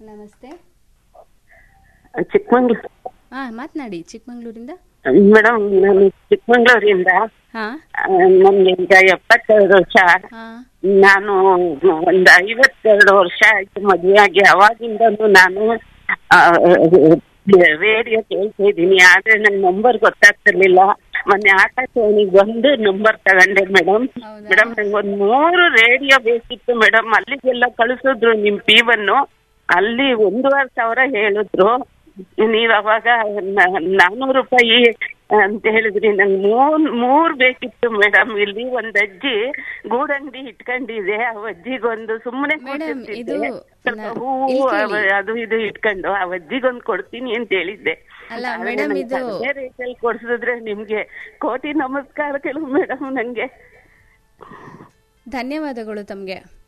ನಮಸ್ತೆ ಚಿಕ್ಕಮಂಗ್ಳೂರು ಹಾ ಮಾತನಾಡಿ ಚಿಕ್ಕಮಂಗ್ಳೂರಿಂದ ಮೇಡಮ್ ನಾನು ಚಿಕ್ಕಮಂಗ್ಳೂರಿಂದ ಹಾ ಆ, ನನ್ಗೆ ಈಗ ಎಪ್ಪತ್ತೆರಡು ವರ್ಷ ಹಾ ನಾನು ಒಂದು ಐವತ್ತೆರಡು ವರ್ಷ ಆಯ್ತು ಮದುವೆ ಆಗಿ ಅವಾಗಿಂದನು ನಾನು ರೇಡಿಯೋ ಕೇಳ್ತಾ ಇದ್ದೀನಿ ಆದ್ರೆ ನನ್ನ ನಂಬರ್ ಗೊತ್ತಾಗ್ತಿರ್ಲಿಲ್ಲ ಮೊನ್ನೆ ಆಕಾಶವಾಣಿಗೆ ಒಂದು ನಂಬರ್ ತಗೊಂಡೆ ಮೇಡಮ್ ಹೌದಾ? ಮೇಡಮ್ ನಂಗೆ ಒಂದು ಮೂರು ರೇಡಿಯೋ ಬೇಕಿತ್ತು ಮೇಡಮ್ ಅಲ್ಲಿಗೆಲ್ಲ ಕಳಿಸಿದ್ರು ನಿಮ್ ಪೀವನ್ನು ಅಲ್ಲಿ ಒಂದೂವರೆ ಸಾವಿರ ಹೇಳಿದ್ರು ನೀವ್ ಅವಾಗ ನ- ನಾನ್ನೂರು ರೂಪಾಯಿ ಅಂತ ಹೇಳಿದ್ರಿ ನಂಗೆ ಮೂರ್ ಮೂರ್ ಬೇಕಿತ್ತು ಮೇಡಮ್ ಇಲ್ಲಿ ಒಂದ್ ಅಜ್ಜಿ ಗೂಡಂಗಡಿ ಇಟ್ಕೊಂಡಿದೆ ಆ ಅಜ್ಜಿಗೊಂದು ಸುಮ್ಮನೆ Madam, ಇದು ಸ್ವಲ್ಪ ನ- ಹೂವು ಇಲ್ಲಿ ಕೇಳಿ. ಅವ- ಅದು ಇದು ಇಟ್ಕೊಂಡು ಆ ಅಜ್ಜಿಗೊಂದು ಕೊಡ್ತೀನಿ ಅಂತ ಹೇಳಿದ್ದೆ ಅಲ್ಲ, ಆದ್ರೆ madam, ನಂಗೆ ಇದು- ಕಡಿಮೆ ರೇಟಲ್ಲಿ ಕೊಡ್ಸಿದ್ರೆ ನಿಮ್ಗೆ ಕೋಟಿ ನಮಸ್ಕಾರಗಳು ಮೇಡಮ್ ನಂಗೆ ಧನ್ಯವಾದಗಳು ತಮಗೆ